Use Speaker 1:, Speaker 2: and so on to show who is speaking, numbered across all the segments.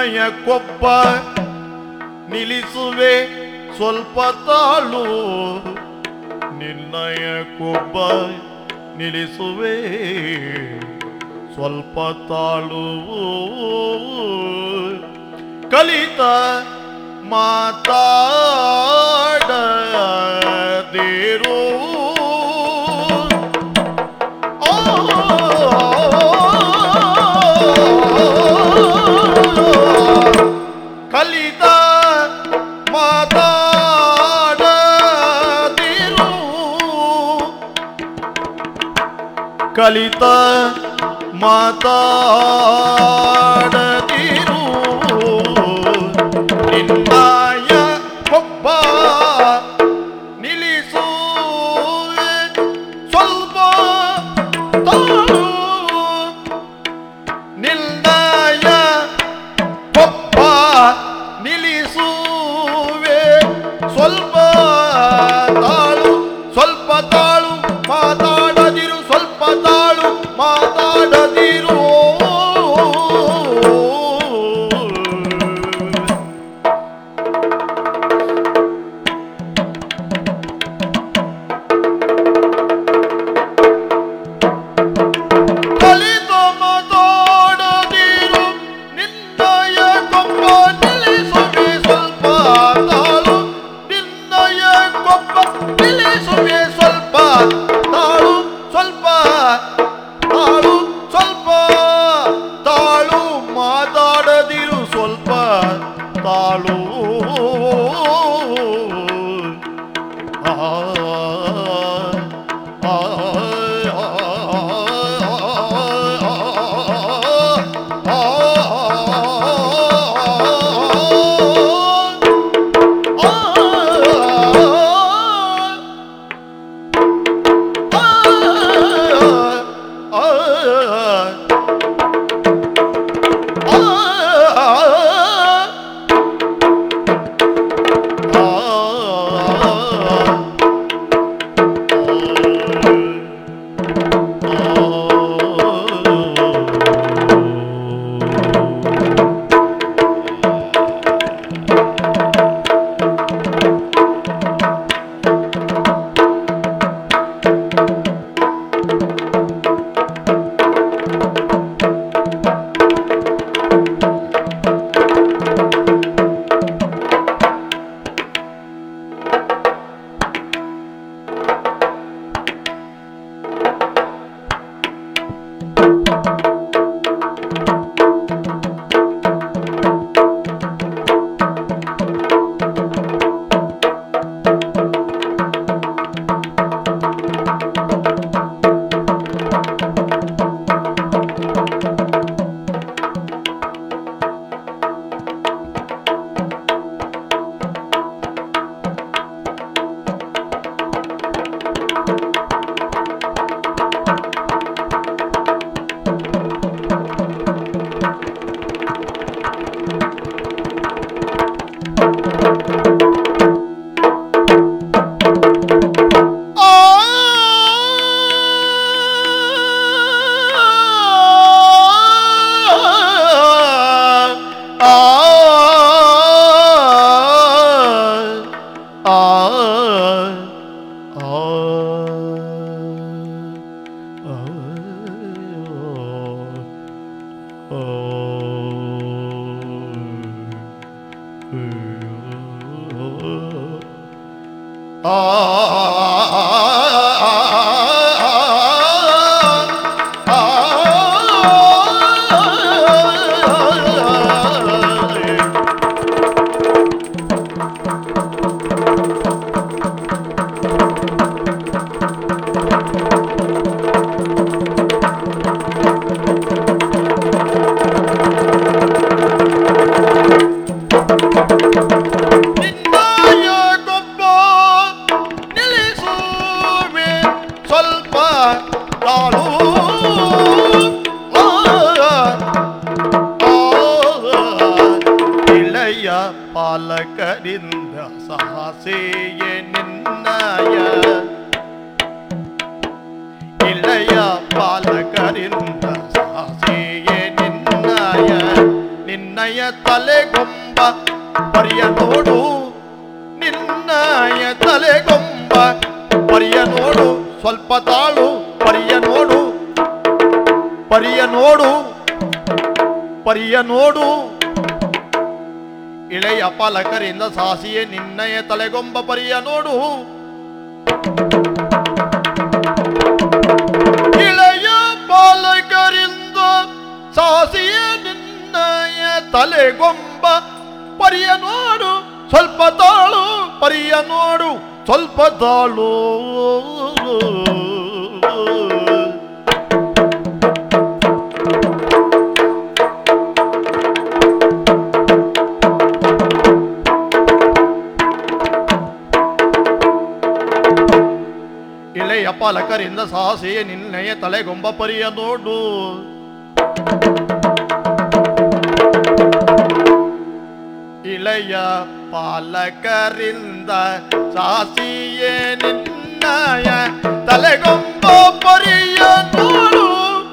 Speaker 1: ನಿನ್ನಯ ಕೊಬ್ಬ ನಿಲ್ಲಿಸುವೆ ಸ್ವಲ್ಪ ತಾಳು ನಿನ್ನಯ ಕೊಬ್ಬ ನಿಲ್ಲಿಸುವೆ ಸ್ವಲ್ಪ ತಾಳು ಕಲಿತ ಮಾತಾಡದಿರು ಕಲಿತ ಮಾತಾಡದಿರು ಕಲಿತ ಮಾತಾಡದಿರು ನಿನ್ನಾಯ ಒಬ್ಬ ನಿಲ್ಲಿಸು ಸ್ವಲ್ಪ ತಾಳು ನಿಲ್ದಾಯ ಒಬ್ಬ ನಿಲ್ಲಿಸುವೆ ಸ್ವಲ್ಪ ತಾಳು ಸ್ವಲ್ಪ ತಾಳು ಮಾತಾಡದಿರು ಸ್ವಲ್ಪ ತಾಳು ಮಾತಾಡದಿರು ಕಲಿತು ಮಾತಾಡದಿರು ನಿನ್ನಯ ಕೊಬ್ಬ ನಿಲ್ಲಿಸುವೆ ಸ್ವಲ್ಪ ತಾಳು ನಿನ್ನಯ ಕೊಬ್ಬ ನಿಲ್ಲಿಸುವೆ ಸ್ವಲ್ಪ ತಾಳು ಸ್ವಲ್ಪ ತಾಳು ಸ್ವಲ್ಪ ತಾಳು ಮಾತಾಡದಿರು ಸ್ವಲ್ಪ ತಾಳು ಆ ಆ ನಿನ್ನಯ ಗೊಬ್ಬ ನಿಲ್ಲಿಸುವೆ ಸ್ವಲ್ಪ ತಾಳು ಆ, ಆ, ಇಳೆಯ ಪಾಲಕರಿಂದ ಸಾಸೆಯೇ ನಿನ್ನಯ ಇಳೆಯ ಪಾಲಕರಿಂದ ಸಾಸೆಯೇ ನಿನ್ನಯ ನಿನ್ನಯ ನಿನ್ನಯ ತಲೆಗೊಂಬ ಪರಿಯ ನೋಡು ನಿನ್ನಯ ತಲೆಗೊಂಬ ಪರಿಯ ನೋಡು ಸ್ವಲ್ಪ ತಾಳು ಪರಿಯ ನೋಡು ಪರಿಯ ನೋಡು ಪರಿಯ ನೋಡು ಇಳೆಯ ಪಾಲಕರಿಂದ ಸಾಸಿಯೇ ನಿನ್ನಯ ತಲೆಗೊಂಬ ಪರಿಯ ನೋಡು ಇಳೆಯ ಪಾಲಕರಿಂದ ಸಾಸಿಯ ನಿನ್ನಯ ತಲೆಗೊಂಬ ಪರಿಯ ನೋಡು ಸ್ವಲ್ಪ ತಾಳು ಪರಿಯ ನೋಡು ಸ್ವಲ್ಪ ತಾಳು ಇಳೆಯ ಪಾಲಕರಿಂದ ಸಾಸಿಯೇ ನಿನ್ನಯ ತಲೆಗೊಂಬ ಪರಿಯ ನೋಡು ಇಳೆಯ ಪಾಲಕರಿಂದ ಸಾಸಿಯೇ ನಿನ್ನಯ ತಲೆಗೊಂಬ ಪರಿಯ ನೋಡು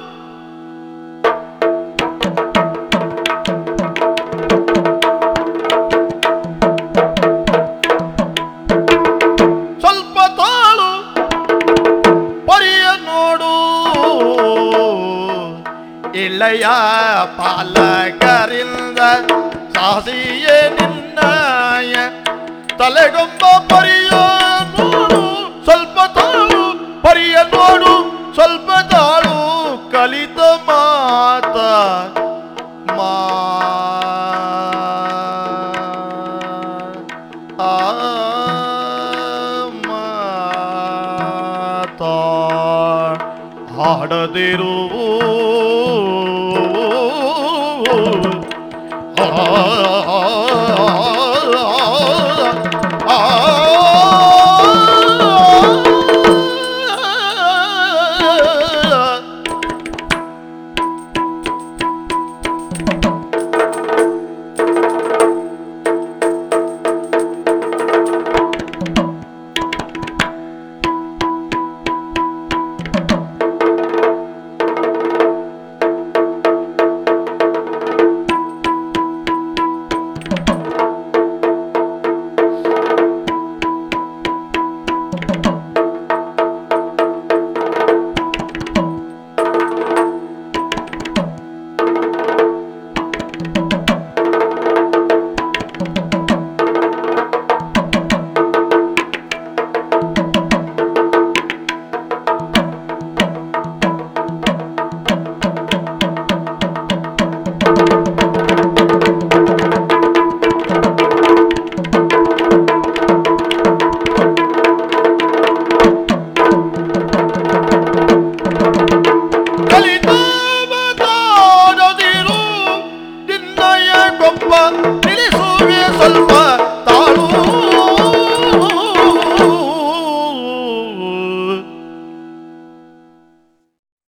Speaker 1: ಸ್ವಲ್ಪ ತಾಳು ಪರಿಯ ನೋಡು ಇಳೆಯ ಪಾಲಕರಿಂದ ಸಾಸಿಯೇ ನಿನ್ನಯ ತಲೆಗೊಂಬ ಪರಿಯ ನೋಡು ಸ್ವಲ್ಪ ತಾಳು ಪರಿಯ ನೋಡು ಸ್ವಲ್ಪ ತಾಳು ಕಲಿತ ಮಾತ ಮಾ ಆ ಮಾತ ಹಾಡದಿರು ಆ ಕಲಿತಾವತಾರದಿರು ನಿನ್ನಯ ಗೊಬ್ಬ